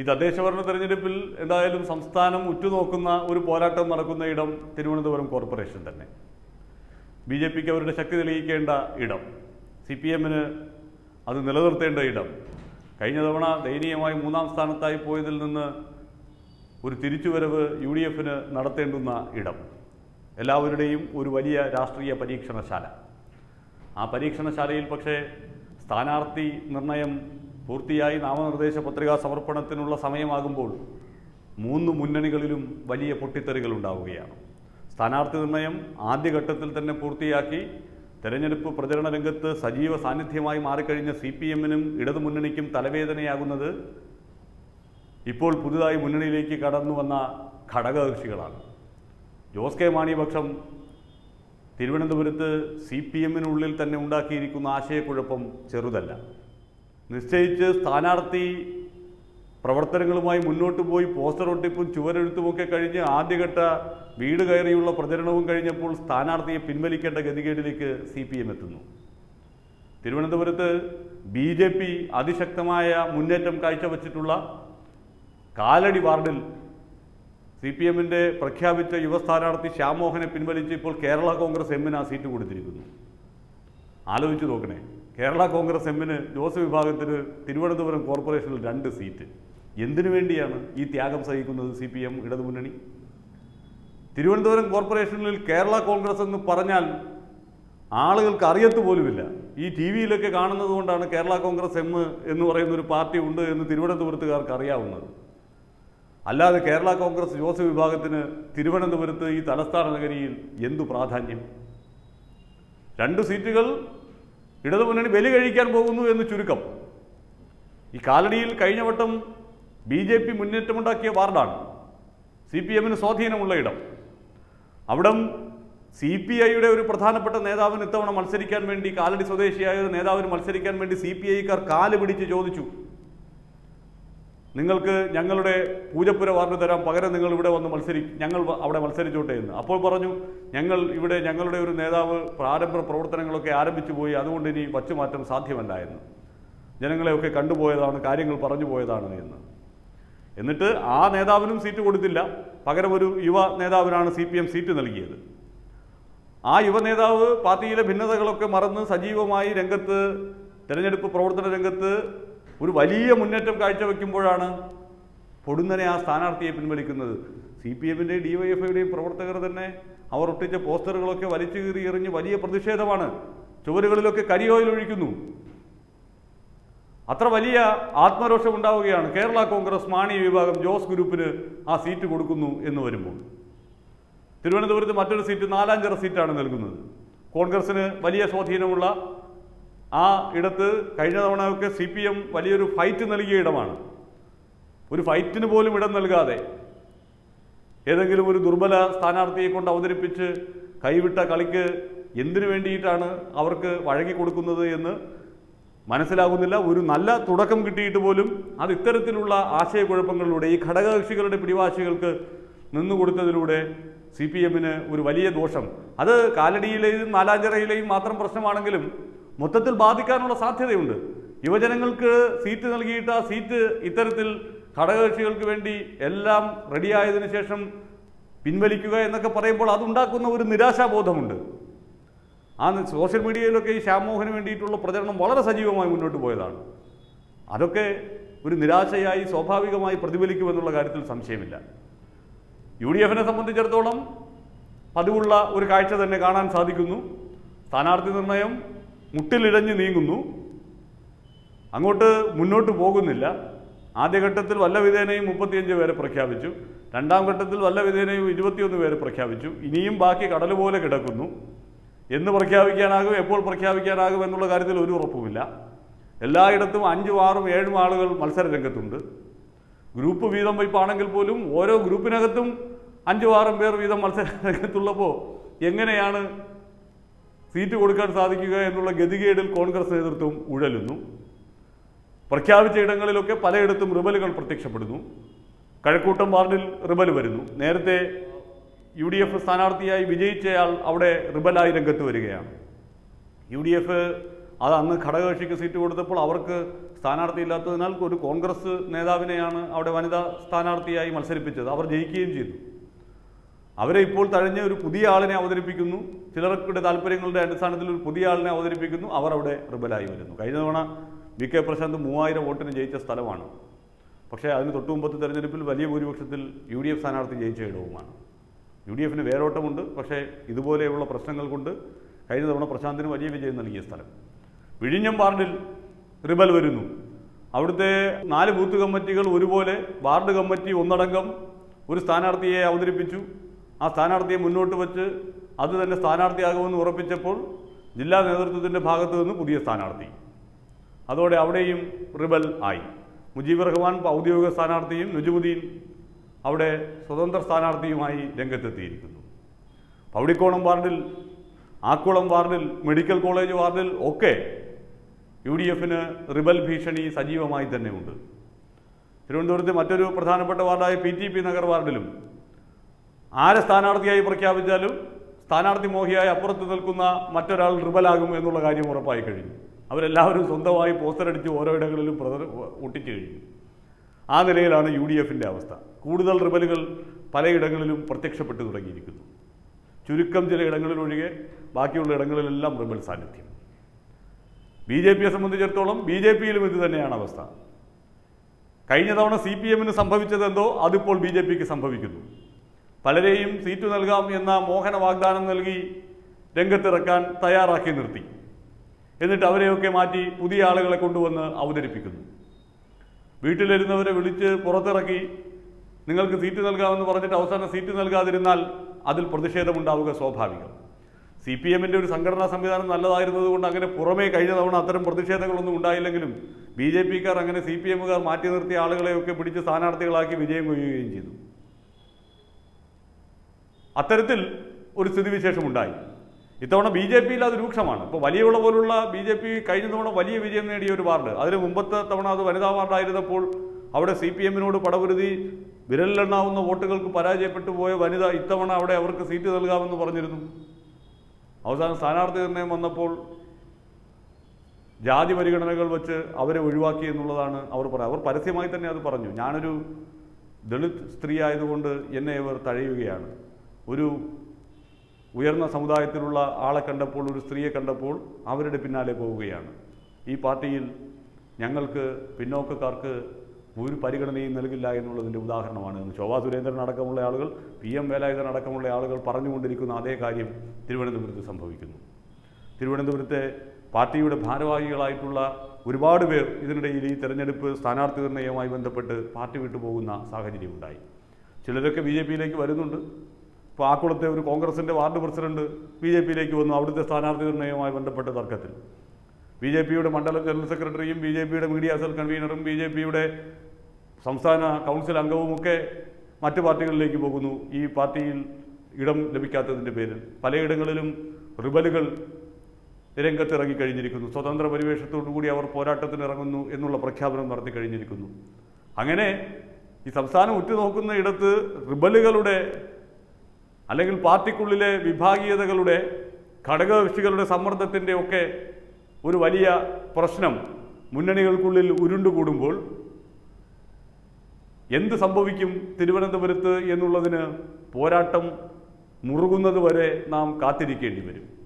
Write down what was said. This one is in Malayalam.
തദ്ദേശഭരണ തെരഞ്ഞെടുപ്പിൽ എന്തായാലും സംസ്ഥാനം ഉറ്റുനോക്കുന്ന ഒരു പോരാട്ടം നടക്കുന്ന ഇടം തിരുവനന്തപുരം കോർപ്പറേഷൻ തന്നെ ബി ജെ പിക്ക് അവരുടെ ശക്തി തെളിയിക്കേണ്ട ഇടം സി പി എമ്മിന് അത് നിലനിർത്തേണ്ട ഇടം കഴിഞ്ഞ തവണ ദയനീയമായി മൂന്നാം സ്ഥാനത്തായി പോയതിൽ നിന്ന് ഒരു തിരിച്ചുവരവ് യു ഡി എഫിന് നടത്തേണ്ടുന്ന ഇടം എല്ലാവരുടെയും ഒരു വലിയ രാഷ്ട്രീയ പരീക്ഷണശാല ആ പരീക്ഷണശാലയിൽ പക്ഷേ സ്ഥാനാർത്ഥി നിർണയം പൂർത്തിയായി നാമനിർദ്ദേശ പത്രികാ സമർപ്പണത്തിനുള്ള സമയമാകുമ്പോൾ മൂന്ന് മുന്നണികളിലും വലിയ പൊട്ടിത്തെറികൾ ഉണ്ടാവുകയാണ് സ്ഥാനാർത്ഥി നിർണയം ആദ്യഘട്ടത്തിൽ തന്നെ പൂർത്തിയാക്കി തെരഞ്ഞെടുപ്പ് പ്രചരണ രംഗത്ത് സജീവ സാന്നിധ്യമായി മാറിക്കഴിഞ്ഞ സി പി എമ്മിനും ഇടതുമുന്നണിക്കും തലവേദനയാകുന്നത് ഇപ്പോൾ പുതുതായി മുന്നണിയിലേക്ക് കടന്നു വന്ന ഘടകകക്ഷികളാണ് ജോസ് കെ മാണി പക്ഷം തിരുവനന്തപുരത്ത് സി പി എമ്മിനുള്ളിൽ തന്നെ ഉണ്ടാക്കിയിരിക്കുന്ന ആശയക്കുഴപ്പം ചെറുതല്ല നിശ്ചയിച്ച് സ്ഥാനാർത്ഥി പ്രവർത്തനങ്ങളുമായി മുന്നോട്ട് പോയി പോസ്റ്റർ ഒട്ടിപ്പും ചുവരെഴുത്തുമൊക്കെ കഴിഞ്ഞ് ആദ്യഘട്ട വീട് കയറിയുള്ള പ്രചരണവും കഴിഞ്ഞപ്പോൾ സ്ഥാനാർത്ഥിയെ പിൻവലിക്കേണ്ട ഗതികേടിലേക്ക് സി പി എം എത്തുന്നു തിരുവനന്തപുരത്ത് ബി ജെ പി അതിശക്തമായ മുന്നേറ്റം കാഴ്ചവെച്ചിട്ടുള്ള കാലടി വാർഡിൽ സി പി എമ്മിൻ്റെ പ്രഖ്യാപിച്ച യുവ സ്ഥാനാർത്ഥി ശ്യാമോഹനെ പിൻവലിച്ച് ഇപ്പോൾ കേരള കോൺഗ്രസ് എമ്മിന് ആ സീറ്റ് കൊടുത്തിരിക്കുന്നു ആലോചിച്ച് നോക്കണേ കേരള കോൺഗ്രസ് എമ്മിന് ജോസഫ് വിഭാഗത്തിന് തിരുവനന്തപുരം കോർപ്പറേഷനിൽ രണ്ട് സീറ്റ് എന്തിനു വേണ്ടിയാണ് ഈ ത്യാഗം സഹിക്കുന്നത് സി പി എം ഇടതുമുന്നണി തിരുവനന്തപുരം കോർപ്പറേഷനിൽ കേരള കോൺഗ്രസ് എന്ന് പറഞ്ഞാൽ ആളുകൾക്ക് അറിയത്ത് പോലുമില്ല ഈ ടി വിയിലൊക്കെ കാണുന്നത് കൊണ്ടാണ് കേരള കോൺഗ്രസ് എം എന്ന് പറയുന്ന ഒരു പാർട്ടി ഉണ്ട് എന്ന് തിരുവനന്തപുരത്തുകാർക്ക് അറിയാവുന്നത് അല്ലാതെ കേരള കോൺഗ്രസ് ജോസഫ് വിഭാഗത്തിന് തിരുവനന്തപുരത്ത് ഈ തലസ്ഥാന നഗരിയിൽ എന്തു പ്രാധാന്യം രണ്ട് സീറ്റുകൾ ഇടതുമുന്നണി ബലി കഴിക്കാൻ പോകുന്നു എന്ന് ചുരുക്കം ഈ കാലടിയിൽ കഴിഞ്ഞ വട്ടം ബി ജെ പി മുന്നേറ്റമുണ്ടാക്കിയ വാർഡാണ് സി പി എമ്മിന് സ്വാധീനമുള്ള ഇടം അവിടം സി പി ഐയുടെ ഒരു പ്രധാനപ്പെട്ട നേതാവിന് ഇത്തവണ മത്സരിക്കാൻ വേണ്ടി കാലടി സ്വദേശിയായ ഒരു നേതാവിന് മത്സരിക്കാൻ വേണ്ടി സി പി ഐക്കാർ കാല് പിടിച്ച് ചോദിച്ചു നിങ്ങൾക്ക് ഞങ്ങളുടെ പൂജപ്പുര വാർഡ് തരാം പകരം നിങ്ങൾ ഇവിടെ വന്ന് മത്സരി ഞങ്ങൾ വ- അവിടെ മത്സരിച്ചോട്ടെ എന്ന് അപ്പോൾ പറഞ്ഞു ഞങ്ങൾ ഇവിടെ ഞങ്ങളുടെ ഒരു നേതാവ് പ്രാരംഭ പ്രവർത്തനങ്ങളൊക്കെ ആരംഭിച്ചു പോയി അതുകൊണ്ട് ഇനി വച്ചുമാറ്റം സാധ്യമല്ല എന്ന് ജനങ്ങളെയൊക്കെ കണ്ടുപോയതാണ് കാര്യങ്ങൾ പറഞ്ഞു പോയതാണ് എന്ന് എന്നിട്ട് ആ നേതാവിനും സീറ്റ് കൊടുത്തില്ല പകരം ഒരു യുവ നേതാവിനാണ് സി പി എം സീറ്റ് നൽകിയത് ആ യുവ നേതാവ് പാർട്ടിയിലെ ഭിന്നതകളൊക്കെ മറന്ന് സജീവമായി രംഗത്ത് തെരഞ്ഞെടുപ്പ് പ്രവർത്തന രംഗത്ത് ഒരു വലിയ മുന്നേറ്റം കാഴ്ചവെക്കുമ്പോഴാണ് പൊടുന്നനെ ആ സ്ഥാനാർത്ഥിയെ പിൻവലിക്കുന്നത് സി പി എമ്മിൻ്റെയും ഡി വൈ എഫ് ഐയുടെയും പ്രവർത്തകർ തന്നെ അവർ ഒട്ടിച്ച പോസ്റ്ററുകളൊക്കെ വലിച്ചു കീറി എറിഞ്ഞ് വലിയ പ്രതിഷേധമാണ് ചുവരുകളിലൊക്കെ കരിയോയിൽ ഒഴിക്കുന്നു അത്ര വലിയ ആത്മരോഷം ഉണ്ടാവുകയാണ് കേരള കോൺഗ്രസ് മാണി വിഭാഗം ജോസ് ഗ്രൂപ്പിന് ആ സീറ്റ് കൊടുക്കുന്നു എന്ന് വരുമ്പോൾ തിരുവനന്തപുരത്ത് മറ്റൊരു സീറ്റ് നാലാഞ്ചിറ സീറ്റാണ് നൽകുന്നത് കോൺഗ്രസിന് വലിയ സ്വാധീനമുള്ള ആ ഇടത്ത് കഴിഞ്ഞ തവണയൊക്കെ സി പി എം വലിയൊരു ഫൈറ്റ് നൽകിയ ഇടമാണ് ഒരു ഫൈറ്റിന് പോലും ഇടം നൽകാതെ ഏതെങ്കിലും ഒരു ദുർബല സ്ഥാനാർത്ഥിയെ കൊണ്ട് അവതരിപ്പിച്ച് കൈവിട്ട കളിക്ക് എന്തിനു വേണ്ടിയിട്ടാണ് അവർക്ക് വഴങ്ങി കൊടുക്കുന്നത് എന്ന് മനസ്സിലാകുന്നില്ല ഒരു നല്ല തുടക്കം കിട്ടിയിട്ട് പോലും അത് ഇത്തരത്തിലുള്ള ആശയക്കുഴപ്പങ്ങളിലൂടെ ഈ ഘടകകക്ഷികളുടെ പിടിവാശികൾക്ക് നിന്നുകൊടുത്തതിലൂടെ സി പി എമ്മിന് ഒരു വലിയ ദോഷം അത് കാലടിയിലെയും നാലാഞ്ചിറയിലെയും മാത്രം പ്രശ്നമാണെങ്കിലും മൊത്തത്തിൽ ബാധിക്കാനുള്ള സാധ്യതയുണ്ട് യുവജനങ്ങൾക്ക് സീറ്റ് നൽകിയിട്ട് ആ സീറ്റ് ഇത്തരത്തിൽ ഘടകകക്ഷികൾക്ക് വേണ്ടി എല്ലാം റെഡിയായതിനു ശേഷം പിൻവലിക്കുക എന്നൊക്കെ പറയുമ്പോൾ അതുണ്ടാക്കുന്ന ഒരു നിരാശാബോധമുണ്ട് ആ സോഷ്യൽ മീഡിയയിലൊക്കെ ഈ ശ്യാമോഹന് വേണ്ടിയിട്ടുള്ള പ്രചരണം വളരെ സജീവമായി മുന്നോട്ട് പോയതാണ് അതൊക്കെ ഒരു നിരാശയായി സ്വാഭാവികമായി പ്രതിഫലിക്കുമെന്നുള്ള കാര്യത്തിൽ സംശയമില്ല യു ഡി എഫിനെ സംബന്ധിച്ചിടത്തോളം പതിവുള്ള ഒരു കാഴ്ച തന്നെ കാണാൻ സാധിക്കുന്നു സ്ഥാനാർത്ഥി നിർണയം മുട്ടിലിഴഞ്ഞ് നീങ്ങുന്നു അങ്ങോട്ട് മുന്നോട്ട് പോകുന്നില്ല ആദ്യഘട്ടത്തിൽ വല്ല വിധേനയും മുപ്പത്തിയഞ്ച് പേരെ പ്രഖ്യാപിച്ചു രണ്ടാം ഘട്ടത്തിൽ വല്ല വിധേനയും ഇരുപത്തിയൊന്ന് പേരെ പ്രഖ്യാപിച്ചു ഇനിയും ബാക്കി കടൽ പോലെ കിടക്കുന്നു എന്ന് പ്രഖ്യാപിക്കാനാകും എപ്പോൾ പ്രഖ്യാപിക്കാനാകും എന്നുള്ള കാര്യത്തിൽ ഒരു ഉറപ്പുമില്ല എല്ലായിടത്തും അഞ്ചും ആറും ഏഴും ആളുകൾ മത്സര രംഗത്തുണ്ട് ഗ്രൂപ്പ് വീതം വയ്പ്പാണെങ്കിൽ പോലും ഓരോ ഗ്രൂപ്പിനകത്തും അഞ്ചും ആറും പേർ വീതം മത്സര രംഗത്തുള്ളപ്പോൾ എങ്ങനെയാണ് സീറ്റ് കൊടുക്കാൻ സാധിക്കുക എന്നുള്ള ഗതികേടിൽ കോൺഗ്രസ് നേതൃത്വം ഉഴലുന്നു പ്രഖ്യാപിച്ച ഇടങ്ങളിലൊക്കെ പലയിടത്തും റിബലുകൾ പ്രത്യക്ഷപ്പെടുന്നു കഴക്കൂട്ടം വാർഡിൽ റിബൽ വരുന്നു നേരത്തെ യു ഡി എഫ് സ്ഥാനാർത്ഥിയായി വിജയിച്ചയാൾ അവിടെ റിബലായി രംഗത്ത് വരികയാണ് യു ഡി എഫ് അത് അന്ന് ഘടകകക്ഷിക്ക് സീറ്റ് കൊടുത്തപ്പോൾ അവർക്ക് സ്ഥാനാർത്ഥി ഇല്ലാത്തതിനാൽ ഒരു കോൺഗ്രസ് നേതാവിനെയാണ് അവിടെ വനിതാ സ്ഥാനാർത്ഥിയായി മത്സരിപ്പിച്ചത് അവർ ജയിക്കുകയും ചെയ്തു അവരെ ഇപ്പോൾ തഴഞ്ഞ് ഒരു പുതിയ ആളിനെ അവതരിപ്പിക്കുന്നു ചിലർക്കുടെ താല്പര്യങ്ങളുടെ അടിസ്ഥാനത്തിൽ ഒരു പുതിയ ആളിനെ അവതരിപ്പിക്കുന്നു അവർ അവിടെ റിബലായി വരുന്നു കഴിഞ്ഞ തവണ വി കെ പ്രശാന്ത് മൂവായിരം വോട്ടിന് ജയിച്ച സ്ഥലമാണ് പക്ഷേ അതിന് തൊട്ടു മുമ്പത്തെ തെരഞ്ഞെടുപ്പിൽ വലിയ ഭൂരിപക്ഷത്തിൽ യു ഡി എഫ് സ്ഥാനാർത്ഥി ജയിച്ച ഇടവുമാണ് യു ഡി എഫിന് വേരോട്ടമുണ്ട് പക്ഷേ ഇതുപോലെയുള്ള പ്രശ്നങ്ങൾ കൊണ്ട് കഴിഞ്ഞ തവണ പ്രശാന്തിന് വലിയ വിജയം നൽകിയ സ്ഥലം വിഴിഞ്ഞം വാർഡിൽ റിബൽ വരുന്നു അവിടുത്തെ നാല് ബൂത്ത് കമ്മിറ്റികൾ ഒരുപോലെ വാർഡ് കമ്മിറ്റി ഒന്നടങ്കം ഒരു സ്ഥാനാർത്ഥിയെ അവതരിപ്പിച്ചു ആ സ്ഥാനാർത്ഥിയെ മുന്നോട്ട് വെച്ച് അത് തന്നെ സ്ഥാനാർത്ഥിയാകുമെന്ന് ഉറപ്പിച്ചപ്പോൾ ജില്ലാ നേതൃത്വത്തിൻ്റെ ഭാഗത്തു നിന്ന് പുതിയ സ്ഥാനാർത്ഥി അതോടെ അവിടെയും റിബൽ ആയി മുജീബ് റഹ്മാൻ ഔദ്യോഗിക സ്ഥാനാർത്ഥിയും നജുമുദ്ദീൻ അവിടെ സ്വതന്ത്ര സ്ഥാനാർത്ഥിയുമായി രംഗത്തെത്തിയിരിക്കുന്നു പൗടിക്കോണം വാർഡിൽ ആക്കുളം വാർഡിൽ മെഡിക്കൽ കോളേജ് വാർഡിൽ ഒക്കെ യു ഡി എഫിന് റിബൽ ഭീഷണി സജീവമായി തന്നെ ഉണ്ട് തിരുവനന്തപുരത്തെ മറ്റൊരു പ്രധാനപ്പെട്ട വാർഡായ പി ടി പി നഗർ വാർഡിലും ആരെ സ്ഥാനാർത്ഥിയായി പ്രഖ്യാപിച്ചാലും സ്ഥാനാർത്ഥി മോഹിയായി അപ്പുറത്ത് നിൽക്കുന്ന മറ്റൊരാൾ റിബലാകും എന്നുള്ള കാര്യം ഉറപ്പായി കഴിഞ്ഞു അവരെല്ലാവരും സ്വന്തമായി പോസ്റ്റർ അടിച്ച് ഓരോ ഇടങ്ങളിലും പ്രദർ ഒട്ടിച്ചു കഴിഞ്ഞു ആ നിലയിലാണ് യു ഡി എഫിൻ്റെ അവസ്ഥ കൂടുതൽ റിബലുകൾ പലയിടങ്ങളിലും പ്രത്യക്ഷപ്പെട്ടു തുടങ്ങിയിരിക്കുന്നു ചുരുക്കം ചില ഇടങ്ങളിലൊഴികെ ബാക്കിയുള്ള ഇടങ്ങളിലെല്ലാം റിബൽ സാന്നിധ്യം ബി ജെ പിയെ സംബന്ധിച്ചിടത്തോളം ബി ജെ പിയിലും ഇത് തന്നെയാണ് അവസ്ഥ കഴിഞ്ഞ തവണ സി പി എമ്മിന് സംഭവിച്ചതെന്തോ അതിപ്പോൾ ബി ജെ പിക്ക് സംഭവിക്കുന്നു പലരെയും സീറ്റ് നൽകാം എന്ന മോഹന വാഗ്ദാനം നൽകി രംഗത്തിറക്കാൻ തയ്യാറാക്കി നിർത്തി എന്നിട്ട് അവരെയൊക്കെ മാറ്റി പുതിയ ആളുകളെ കൊണ്ടുവന്ന് അവതരിപ്പിക്കുന്നു വീട്ടിലിരുന്നവരെ വിളിച്ച് പുറത്തിറക്കി നിങ്ങൾക്ക് സീറ്റ് നൽകാമെന്ന് പറഞ്ഞിട്ട് അവസാനം സീറ്റ് നൽകാതിരുന്നാൽ അതിൽ പ്രതിഷേധമുണ്ടാവുക സ്വാഭാവികം സി പി എമ്മിൻ്റെ ഒരു സംഘടനാ സംവിധാനം നല്ലതായിരുന്നത് കൊണ്ട് അങ്ങനെ പുറമേ കഴിഞ്ഞ തവണ അത്തരം പ്രതിഷേധങ്ങളൊന്നും ഉണ്ടായില്ലെങ്കിലും ബി ജെ പിക്കാർ അങ്ങനെ സി പി എമ്മുകാർ മാറ്റി നിർത്തിയ ആളുകളെയൊക്കെ പിടിച്ച് സ്ഥാനാർത്ഥികളാക്കി വിജയം കൊയ്യുകയും ചെയ്തു അത്തരത്തിൽ ഒരു സ്ഥിതിവിശേഷം ഉണ്ടായി ഇത്തവണ ബി ജെ പിയിൽ അത് രൂക്ഷമാണ് ഇപ്പോൾ വലിയുള്ള പോലുള്ള ബി ജെ പി കഴിഞ്ഞ തവണ വലിയ വിജയം നേടിയ ഒരു വാർഡ് അതിന് മുമ്പത്തെ തവണ അത് വനിതാ വാർഡായിരുന്നപ്പോൾ അവിടെ സി പി എമ്മിനോട് പടപുരുതി വിരലിലെണ്ണാവുന്ന വോട്ടുകൾക്ക് പരാജയപ്പെട്ടു പോയ വനിത ഇത്തവണ അവിടെ അവർക്ക് സീറ്റ് നൽകാമെന്ന് പറഞ്ഞിരുന്നു അവസാനം സ്ഥാനാർത്ഥി നിർണയം വന്നപ്പോൾ ജാതി പരിഗണനകൾ വെച്ച് അവരെ ഒഴിവാക്കി എന്നുള്ളതാണ് അവർ പറയുന്നത് അവർ പരസ്യമായി തന്നെ അത് പറഞ്ഞു ഞാനൊരു ദളിത് സ്ത്രീ ആയതുകൊണ്ട് എന്നെ ഇവർ തഴയുകയാണ് ഒരു ഉയർന്ന സമുദായത്തിലുള്ള ആളെ കണ്ടപ്പോൾ ഒരു സ്ത്രീയെ കണ്ടപ്പോൾ അവരുടെ പിന്നാലെ പോവുകയാണ് ഈ പാർട്ടിയിൽ ഞങ്ങൾക്ക് പിന്നോക്കക്കാർക്ക് ഒരു പരിഗണനയും നൽകില്ല എന്നുള്ളതിൻ്റെ ഉദാഹരണമാണ് എന്ന് ശോഭാ സുരേന്ദ്രൻ അടക്കമുള്ള ആളുകൾ പി എം വേലായുധൻ അടക്കമുള്ള ആളുകൾ പറഞ്ഞുകൊണ്ടിരിക്കുന്ന അതേ കാര്യം തിരുവനന്തപുരത്ത് സംഭവിക്കുന്നു തിരുവനന്തപുരത്തെ പാർട്ടിയുടെ ഭാരവാഹികളായിട്ടുള്ള ഒരുപാട് പേർ ഇതിനിടയിൽ ഈ തെരഞ്ഞെടുപ്പ് സ്ഥാനാർത്ഥി നിർണയവുമായി ബന്ധപ്പെട്ട് പാർട്ടി വിട്ടുപോകുന്ന സാഹചര്യമുണ്ടായി ചിലരൊക്കെ ബി ജെ പിയിലേക്ക് വരുന്നുണ്ട് ഇപ്പോൾ ആക്കുളത്തെ ഒരു കോൺഗ്രസിൻ്റെ വാർഡ് പ്രസിഡന്റ് ബി ജെ പിയിലേക്ക് വന്നു അവിടുത്തെ സ്ഥാനാർത്ഥി നിർണയവുമായി ബന്ധപ്പെട്ട തർക്കത്തിൽ ബി ജെ പിയുടെ മണ്ഡലം ജനറൽ സെക്രട്ടറിയും ബി ജെ പിയുടെ മീഡിയ സെൽ കൺവീനറും ബി ജെ പിയുടെ സംസ്ഥാന കൗൺസിൽ അംഗവുമൊക്കെ മറ്റ് പാർട്ടികളിലേക്ക് പോകുന്നു ഈ പാർട്ടിയിൽ ഇടം ലഭിക്കാത്തതിൻ്റെ പേരിൽ പലയിടങ്ങളിലും റിബലുകൾ രംഗത്തിറങ്ങി കഴിഞ്ഞിരിക്കുന്നു സ്വതന്ത്ര പരിവേഷത്തോടു കൂടി അവർ പോരാട്ടത്തിന് ഇറങ്ങുന്നു എന്നുള്ള പ്രഖ്യാപനം നടത്തി കഴിഞ്ഞിരിക്കുന്നു അങ്ങനെ ഈ സംസ്ഥാനം ഉറ്റുനോക്കുന്ന ഇടത്ത് റിബലുകളുടെ അല്ലെങ്കിൽ പാർട്ടിക്കുള്ളിലെ വിഭാഗീയതകളുടെ ഘടകകക്ഷികളുടെ സമ്മർദ്ദത്തിൻ്റെ ഒക്കെ ഒരു വലിയ പ്രശ്നം മുന്നണികൾക്കുള്ളിൽ ഉരുണ്ടുകൂടുമ്പോൾ എന്ത് സംഭവിക്കും തിരുവനന്തപുരത്ത് എന്നുള്ളതിന് പോരാട്ടം മുറുകുന്നത് വരെ നാം കാത്തിരിക്കേണ്ടി വരും